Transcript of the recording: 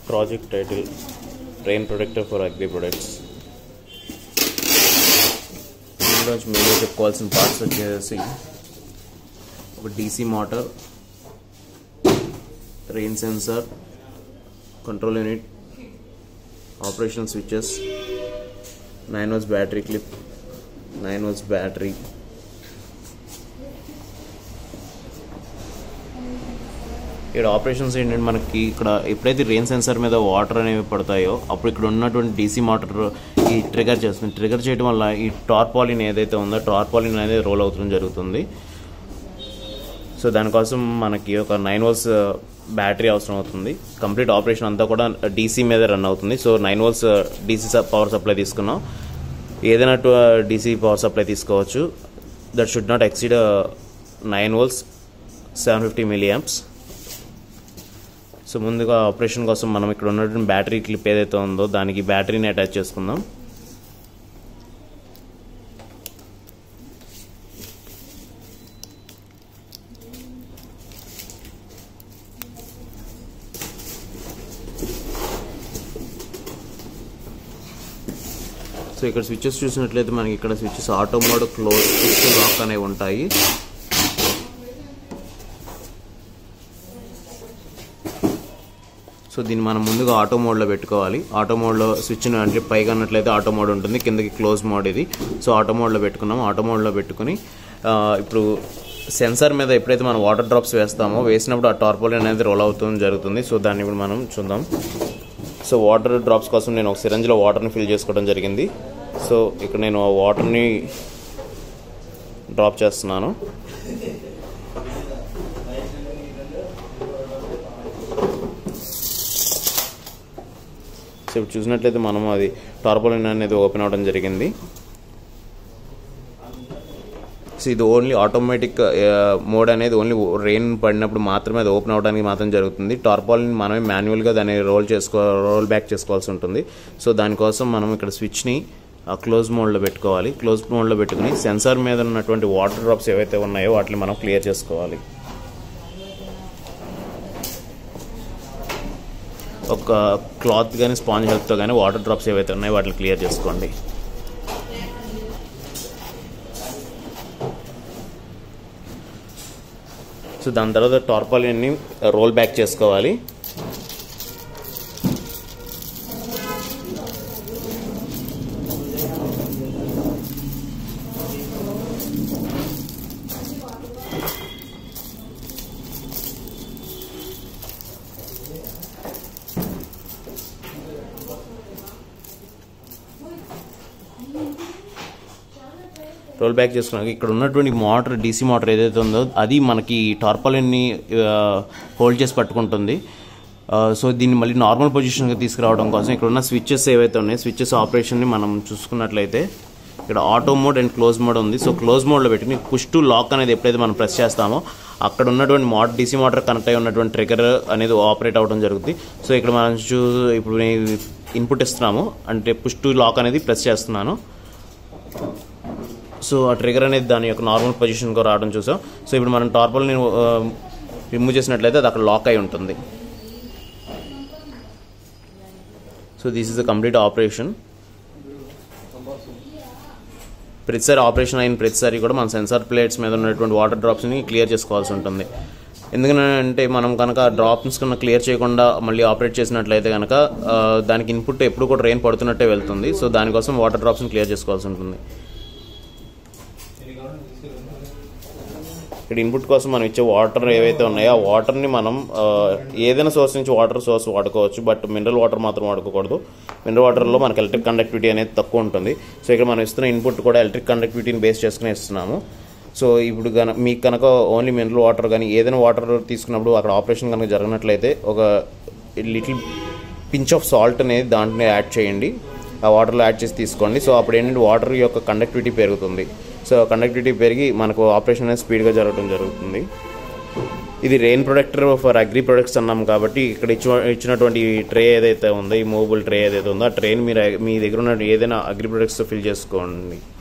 project title rain protector for agri products దీనిలోంచి మీరు చెప్పుకోవాల్సిన పార్ట్స్ వచ్చేసి ఒక DC motor rain sensor control unit operation switches nine watts battery clip nine watts battery ఇక్కడ operations ఏంటంటే మనకి ఇక్కడ ఎప్పుడైతే రెయిన్ సెన్సార్ మీద వాటర్ అనేవి పడతాయో అప్పుడు ఇక్కడ ఉన్నటువంటి డీసీ మోటార్ ఈ ట్రిగర్ చేస్తుంది ట్రిగర్ చేయడం వల్ల ఈ టార్పాలిన్ ఏదైతే ఉందో టార్పాలిన్ అనేది రోల్ అవుతుంది జరుగుతుంది సో దానికోసం మనకి ఒక నైన్ వోల్స్ బ్యాటరీ అవసరం అవుతుంది కంప్లీట్ ఆపరేషన్ అంతా కూడా డీసీ మీద రన్ అవుతుంది so nine volts DC power supply తీసుకున్నాం ఏదైనా డీసీ పవర్ సప్లై తీసుకోవచ్చు that should not exceed nine volts seven fifty milliamps so ముందుగా ఆపరేషన్ కోసం మనం ఇక్కడ ఉన్నటువంటి బ్యాటరీ క్లిప్ ఏదైతే ఉందో దానికి బ్యాటరీని అటాచ్ చేసుకుందాం సో ఇక్కడ స్విచ్చెస్ చూసినట్లయితే మనకి ఇక్కడ switches auto mode close switch lock అనేవి ఉంటాయి సో దీన్ని మనం ముందుగా ఆటో మోడ్లో పెట్టుకోవాలి ఆటో మోడ్లో స్విచ్ అంటే పైగా అన్నట్లయితే ఆటో మోడ్ ఉంటుంది కిందకి క్లోజ్ మోడ్ ఇది సో ఆటో మోడ్లో పెట్టుకున్నాం ఆటో మోడ్లో పెట్టుకుని ఆ, ఇప్పుడు సెన్సార్ మీద ఎప్పుడైతే మనం వాటర్ డ్రాప్స్ వేస్తామో వేసినప్పుడు ఆ టార్పోలిన్ అనేది రోల్ అవుతుంది జరుగుతుంది సో దాన్ని ఇప్పుడు మనం చూద్దాం సో వాటర్ డ్రాప్స్ కోసం నేను ఒక సిరంజ్లో వాటర్ని ఫిల్ చేసుకోవడం జరిగింది సో ఇక్కడ నేను ఆ వాటర్ని డ్రాప్ చేస్తున్నాను సో ఇప్పుడు చూసినట్లయితే మనం అది టార్పోలిన్ అనేది ఓపెన్ అవ్వడం జరిగింది సో ఇది ఓన్లీ ఆటోమేటిక్ మోడ్ అనేది ఓన్లీ రెయిన్ పడినప్పుడు మాత్రమే అది ఓపెన్ అవడానికి మాత్రం జరుగుతుంది టార్పాలిన్ మనమే మాన్యువల్గా దాన్ని రోల్ చేసుకో రోల్ బ్యాక్ చేసుకోవాల్సి ఉంటుంది సో దానికోసం మనం ఇక్కడ స్విచ్ని క్లోజ్ మోడ్లో పెట్టుకోవాలి క్లోజ్ మోడ్లో పెట్టుకుని సెన్సార్ మీద ఉన్నటువంటి వాటర్ డ్రాప్స్ ఏవైతే ఉన్నాయో వాటిని మనం క్లియర్ చేసుకోవాలి ఒక క్లాత్ కానీ స్పాంజ్ హెల్ప్తో కానీ వాటర్ డ్రాప్స్ ఏవైతే ఉన్నాయో వాటిని క్లియర్ చేసుకోండి సో దాని తర్వాత టార్పాలిన్ని రోల్ బ్యాక్ చేసుకోవాలి రోల్ బ్యాక్ చేసుకున్నాక ఇక్కడ ఉన్నటువంటి మోటార్ డీసీ మోటార్ ఏదైతే ఉందో అది మనకి టార్పాలిన్ని హోల్డ్ చేసి పట్టుకుంటుంది ఆ, సో దీన్ని మళ్ళీ నార్మల్ పొజిషన్కి తీసుకురావడం కోసం ఇక్కడ ఉన్న స్విచ్చెస్ ఏవైతే ఉన్నాయో స్విచ్చెస్ ఆపరేషన్ని మనం చూసుకున్నట్లయితే ఇక్కడ auto mode and close mode ఉంది సో క్లోజ్ మోడ్లో పెట్టుకుని పుష్ టు లాక్ అనేది ఎప్పుడైతే మనం ప్రెస్ చేస్తామో అక్కడ ఉన్నటువంటి మోట్ డీసీ మోటార్ కనెక్ట్ అయి ఉన్నటువంటి ట్రిగర్ అనేది ఆపరేట్ అవ్వడం జరుగుతుంది సో ఇక్కడ మనం చూ ఇప్పుడు ఇన్పుట్ ఇస్తున్నాము అంటే పుష్ టు లాక్ అనేది ప్రెస్ చేస్తున్నాను సో ఆ ట్రిగర్ అనేది దాని యొక్క నార్మల్ పొజిషన్కి రావడం చూసాం సో ఇప్పుడు మనం టార్పల్ని రిమూవ్ చేసినట్లయితే అది అక్కడ లాక్ అయి ఉంటుంది so this is the complete operation ప్రతిసారి ఆపరేషన్ అయిన ప్రతిసారి కూడా మన సెన్సార్ ప్లేట్స్ మీద ఉన్నటువంటి వాటర్ డ్రాప్స్ని క్లియర్ చేసుకోవాల్సి ఉంటుంది ఎందుకంటే మనం కనుక డ్రాప్స్ కన్నా క్లియర్ చేయకుండా మళ్ళీ ఆపరేట్ చేసినట్లయితే కనుక ఆ, దానికి ఇన్పుట్ ఎప్పుడు కూడా రెయిన్ పడుతున్నట్టే వెళ్తుంది సో దానికోసం వాటర్ డ్రాప్స్ని క్లియర్ చేసుకోవాల్సి ఉంటుంది ఇక్కడ ఇన్పుట్ కోసం మనం ఇచ్చే వాటర్ ఏవైతే ఉన్నాయో ఆ వాటర్ని మనం ఆ, ఏదైనా సోర్స్ నుంచి వాటర్ సోర్స్ వాడుకోవచ్చు బట్ మినరల్ వాటర్ మాత్రం వాడుకోకూడదు మినరల్ వాటర్లో మనకి ఎలక్ట్రిక్ కండక్టివిటీ అనేది తక్కువ ఉంటుంది సో ఇక్కడ మనం ఇస్తున్న ఇన్పుట్ కూడా ఎలక్ట్రిక్ కండక్టివిటీని బేస్ చేసుకుని ఇస్తున్నాము సో ఇప్పుడు గన మీకు కనుక ఓన్లీ మినరల్ వాటర్ కానీ ఏదైనా వాటర్ తీసుకున్నప్పుడు అక్కడ ఆపరేషన్ కనుక జరిగినట్లయితే ఒక లిటిల్ పించ్ ఆఫ్ సాల్ట్ అనేది దాంట్లో యాడ్ చేయండి ఆ వాటర్లో యాడ్ చేసి తీసుకోండి సో అప్పుడు ఏంటంటే వాటర్ యొక్క కండక్టివిటీ పెరుగుతుంది సో కండక్టివిటీ పెరిగి మనకు ఆపరేషన్ అనేది స్పీడ్గా జరగడం జరుగుతుంది ఇది rain protector for agri products అన్నాం కాబట్టి ఇక్కడ ఇచ్చిన ఇచ్చినటువంటి ట్రే ఏదైతే ఉందో ఈ మూవబుల్ ట్రే ఏదైతే ఉందో ఆ ట్రైన్ మీరు మీ దగ్గర ఉన్న ఏదైనా అగ్రి ప్రొడక్ట్స్తో ఫిల్ చేసుకోండి